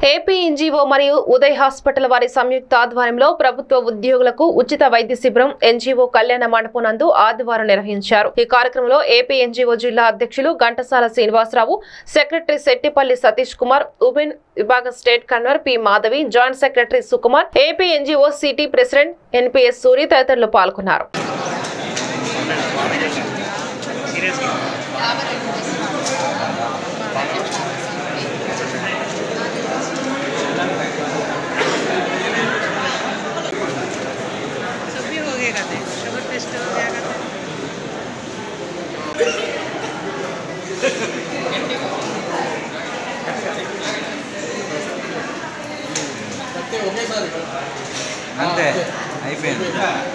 AP NGO మరియు Uday hospital వారి సంయుక్త ఆధ్వర్యంలో ప్రభుత్వ ఉద్యోగులకు ఉచిత వైద్య శిబిరం ఎన్జీఓ కళ్యాణ మండపం నందు ఆదివారం నిర్వహించారు ఈ కార్యక్రమంలో ఏపీ ఎన్జీఓ జిల్లా అధ్యక్షులు ఘంటసాల శ్రీనివాసరావు సెక్రటరీ శెట్టిపల్లి సతీష్ కుమార్ ఉమెన్ విభాగ state convener P Madhavi joint secretary Sukumar AP NGO city president NPS Suri తదితరులు పాల్గొన్నారు सब भी हो गएगा थे शुगर टेस्ट हो जाएगा थे అంతే అయిపోయింది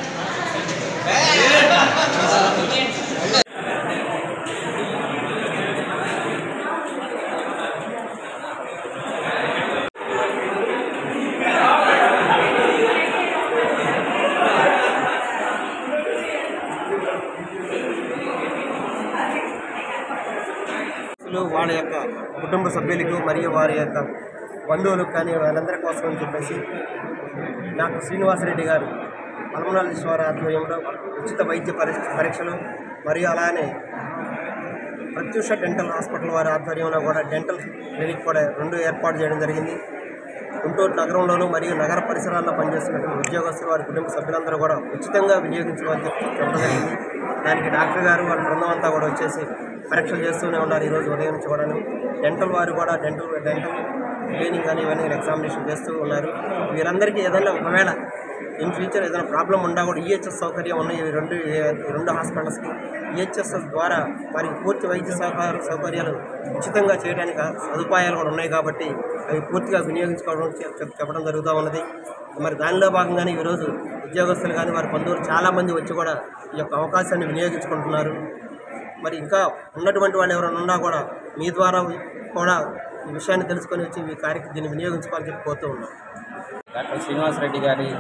అసలు వాళ్ళ యొక్క కుటుంబ సభ్యులకు మరియు వారి యొక్క బంధువులకు కానీ వాళ్ళందరి కోసం అని చెప్పేసి డాక్టర్ శ్రీనివాసరెడ్డి గారు పల్మనాలజిస్ట్ వారి ఆధ్వర్యంలో ఉచిత వైద్య పరీక్ష పరీక్షలు మరియు అలానే ప్రత్యూష డెంటల్ హాస్పిటల్ వారి ఆధ్వర్యంలో కూడా డెంటల్ క్లినిక్ కూడా రెండు ఏర్పాటు చేయడం జరిగింది గుంటూరు నగరంలోనూ మరియు నగర పరిసరాల్లో పనిచేస్తున్నటువంటి ఉద్యోగస్తులు వారి కుటుంబ సభ్యులందరూ కూడా ఉచితంగా వినియోగించుకోవాలని చెప్పి చెప్పడం జరిగింది దానికి డాక్టర్ గారు వాళ్ళ బృందం అంతా కూడా వచ్చేసి పరీక్షలు చేస్తూనే ఉన్నారు ఈరోజు ఉదయం నుంచి కూడా డెంటల్ వారు కూడా డెంటల్ డెంటల్ క్లీనింగ్ కానీ ఇవన్నీ ఎగ్జామినేషన్ చేస్తూ ఉన్నారు వీరందరికీ ఏదైనా ఒకవేళ ఇన్ ఫ్యూచర్ ఏదైనా ప్రాబ్లం ఉన్నా కూడా ఈహెచ్ఎస్ సౌకర్యం ఉన్నాయి ఈ రెండు ఈ రెండు హాస్పిటల్స్కి ఈహెచ్ఎస్ఎస్ ద్వారా వారికి పూర్తి వైద్య సహకార సౌకర్యాలు ఉచితంగా చేయడానికి సదుపాయాలు కూడా ఉన్నాయి కాబట్టి అవి పూర్తిగా వినియోగించుకోవడం చె- చెప్- చెప్పడం జరుగుతూ ఉన్నది మరి దానిలో భాగంగానే ఈరోజు ఉద్యోగస్తులు కానీ వారి బంధువులు చాలామంది వచ్చి కూడా ఈ యొక్క అవకాశాన్ని వినియోగించుకుంటున్నారు మరి ఇంకా ఉన్నటువంటి వాళ్ళు ఎవరైనా ఉన్నా కూడా మీ ద్వారా కూడా ఈ విషయాన్ని తెలుసుకొని వచ్చి ఈ కార్యక్రమం దీన్ని వినియోగించుకోవాలని చెప్పి కోరుతూ ఉన్నాం డాక్టర్ శ్రీనివాసరెడ్డి గారి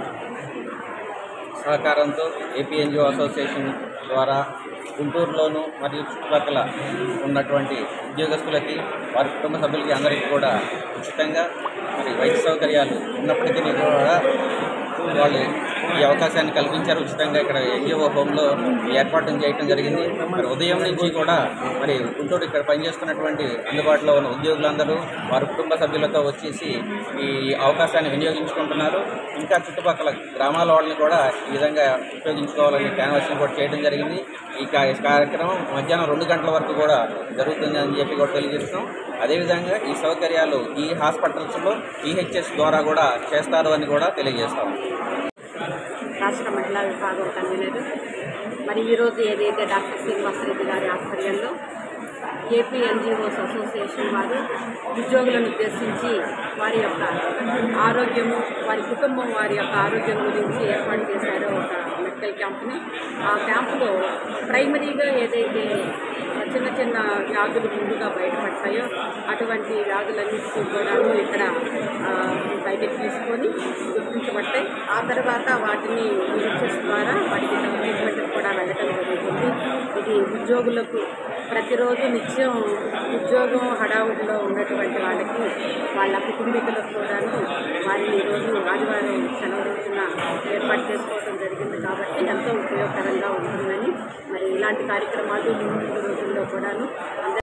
సహకారంతో ఏపీ ఎన్జిఓ అసోసియేషన్ ద్వారా గుంటూరులోను మరియు చుట్టుపక్కల ఉన్నటువంటి ఉద్యోగస్తులకి వారి కుటుంబ సభ్యులకి అందరికీ కూడా ఉచితంగా మరి వైద్య సౌకర్యాలు ఉన్నప్పటికీ కూడా వాళ్ళు ఈ అవకాశాన్ని కల్పించారు ఉచితంగా ఇక్కడ ఎన్జిఓ హోమ్లో ఈ ఏర్పాటు చేయడం జరిగింది మరి ఉదయం నుంచి కూడా మరి గుంటూరు ఇక్కడ పనిచేస్తున్నటువంటి అందుబాటులో ఉన్న ఉద్యోగులందరూ వారి కుటుంబ సభ్యులతో వచ్చేసి ఈ అవకాశాన్ని వినియోగించుకుంటున్నారు ఇంకా చుట్టుపక్కల గ్రామాల వాళ్ళని కూడా ఈ విధంగా ఉపయోగించుకోవాలని క్యాన్వాసింగ్ కూడా చేయడం జరిగింది ఈ కా- కార్యక్రమం మధ్యాహ్నం రెండు గంటల వరకు కూడా జరుగుతుంది అని చెప్పి కూడా తెలియజేస్తున్నాం అదేవిధంగా ఈ సౌకర్యాలు ఈ హాస్పిటల్స్లో ఈహెచ్ఎస్ ద్వారా కూడా చేస్తారు అని కూడా తెలియజేస్తాం రాష్ట్ర మహిళా విభాగం కన్వీనర్ మరి ఈరోజు ఏదైతే డాక్టర్ శ్రీనివాసరెడ్డి గారి ఆధ్వర్యంలో ఏపీ ఎన్జిఓస్ అసోసియేషన్ వారు ఉద్యోగులను ఉద్దేశించి వారి యొక్క ఆరోగ్యము వారి కుటుంబం వారి యొక్క ఆరోగ్యం గురించి ఏర్పాటు చేశారో ఒక మెడికల్ క్యాంప్ని ఆ క్యాంపులో ప్రైమరీగా ఏదైతే చిన్న చిన్న వ్యాధులు ముందుగా బయటపడతాయో అటువంటి వ్యాధులన్నిటికీ కూడాను ఇక్కడ ఆ, బయటకు తీసుకొని గుర్తించబడతాయి ఆ తర్వాత వాటిని యూనిచెస్ ద్వారా వాటికి ట్రీట్మెంట్ కూడా వెళ్ళడం జరుగుతుంది ఇది ఉద్యోగులకు ప్రతిరోజు నిత్యం ఉద్యోగం హడావుడిలో ఉన్నటువంటి వాళ్ళకి వాళ్ళ కుటుంబీకులకు కూడాను వారిని ఈరోజు ఆదివారం సెలవు రోజున ఏర్పాటు చేసుకోవడం జరిగింది కాబట్టి ఎంతో ఉపయోగకరంగా ఉంటుందని మరి ఇలాంటి కార్యక్రమాలు ముందు ముందు రోజుల్లో కూడాను అందరూ